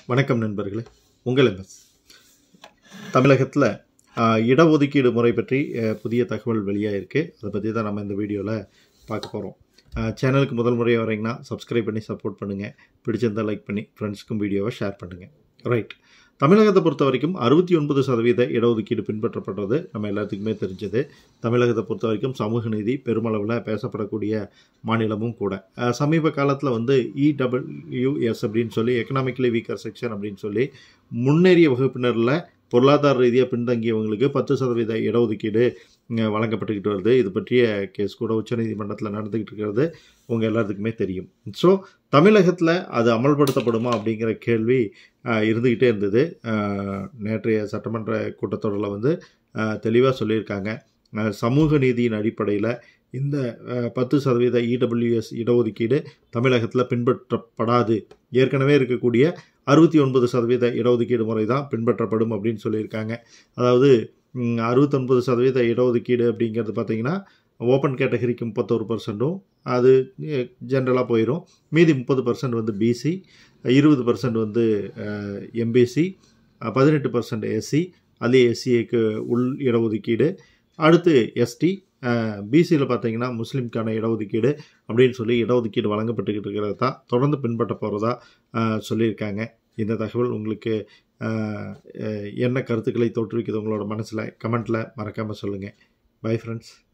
வணக்கம் நண்பர்களே உங்கள் எம்எஸ் தமிழகத்தில் இடஒதுக்கீடு முறை பற்றி அஹ், புதிய தகவல் வெளியாகிருக்கு அதை பற்றி தான் நம்ம இந்த வீடியோவில் பார்க்க போகிறோம் சேனலுக்கு முதல் முறையாக வரீங்கன்னா சப்ஸ்கிரைப் பண்ணி சப்போர்ட் பண்ணுங்கள் பிடிச்சிருந்தால் லைக் பண்ணி ஃப்ரெண்ட்ஸ்க்கும் வீடியோவை ஷேர் பண்ணுங்கள் ரைட் தமிழகத்தை பொறுத்த வரைக்கும் அறுபத்தி ஒன்பது சதவீத இடஒதுக்கீடு பின்பற்றப்படுறது நம்ம எல்லாத்துக்குமே தெரிஞ்சது தமிழகத்தை பொறுத்த வரைக்கும் சமூக நீதி பெருமளவில் பேசப்படக்கூடிய மாநிலமும் கூட அஹ், சமீப காலத்தில் வந்து இடபிள்யூஎஸ் அப்படின்னு சொல்லி எக்கனாமிக்கலி வீக்கர் செக்ஷன் அப்படின்னு சொல்லி முன்னேறிய வகுப்பினரில் பொருளாதார ரீதியாக பின்தங்கியவங்களுக்கு பத்து சதவீத இடஒதுக்கீடு இங்க வழங்கப்பட்டுக்கிட்டு வருது இது பற்றிய கேஸ் கூட உச்சநீதிமன்றத்தில் நடந்துக்கிட்டு இருக்கிறது உங்கள் எல்லாத்துக்குமே தெரியும் ஸோ தமிழகத்தில் அது அமல்படுத்தப்படுமா அப்படிங்கிற கேள்வி அஹ், இருந்துக்கிட்டே இருந்தது அஹ், நேற்றைய சட்டமன்ற கூட்டத்தொடரில் வந்து தெளிவாக சொல்லியிருக்காங்க அஹ், சமூக நீதியின் அடிப்படையில் இந்த அஹ், பத்து சதவீத இடபிள்யூஎஸ் இடஒதுக்கீடு தமிழகத்தில் பின்பற்றப்படாது ஏற்கனவே இருக்கக்கூடிய அறுபத்தி ஒன்பது சதவீத இடஒதுக்கீடு முறை தான் பின்பற்றப்படும் அப்படின்னு சொல்லியிருக்காங்க அதாவது ம், அறுபத்தொன்பது சதவீத இடஒதுக்கீடு அப்படிங்கிறது பார்த்தீங்கன்னா ஓப்பன் கேட்டகரிக்கு முப்பத்தோரு பர்சன்ட்டும் அது ஜென்ரலாக போயிடும் மீதி முப்பது பர்சன்ட் வந்து பிசி இருபது பர்சன்ட் வந்து எம்பிசி பதினெட்டு பர்சன்ட் எஸ்சி அதே எஸ்சிஏக்கு உள் இடஒதுக்கீடு அடுத்து எஸ்டி பிசியில் பார்த்தீங்கன்னா முஸ்லீம்க்கான இடஒதுக்கீடு அப்படின்னு சொல்லி இடஒதுக்கீடு வழங்கப்பட்டுக்கிட்டு இருக்கிறது தான் தொடர்ந்து பின்பற்ற போகிறதா சொல்லியிருக்காங்க இந்த தகவல் உங்களுக்கு அஹ், அஹ், என்ன கருத்துக்களை தோற்றுவிக்குது உங்களோட மனசில் கமெண்ட்டில் மறக்காமல் சொல்லுங்கள் பை ஃப்ரெண்ட்ஸ்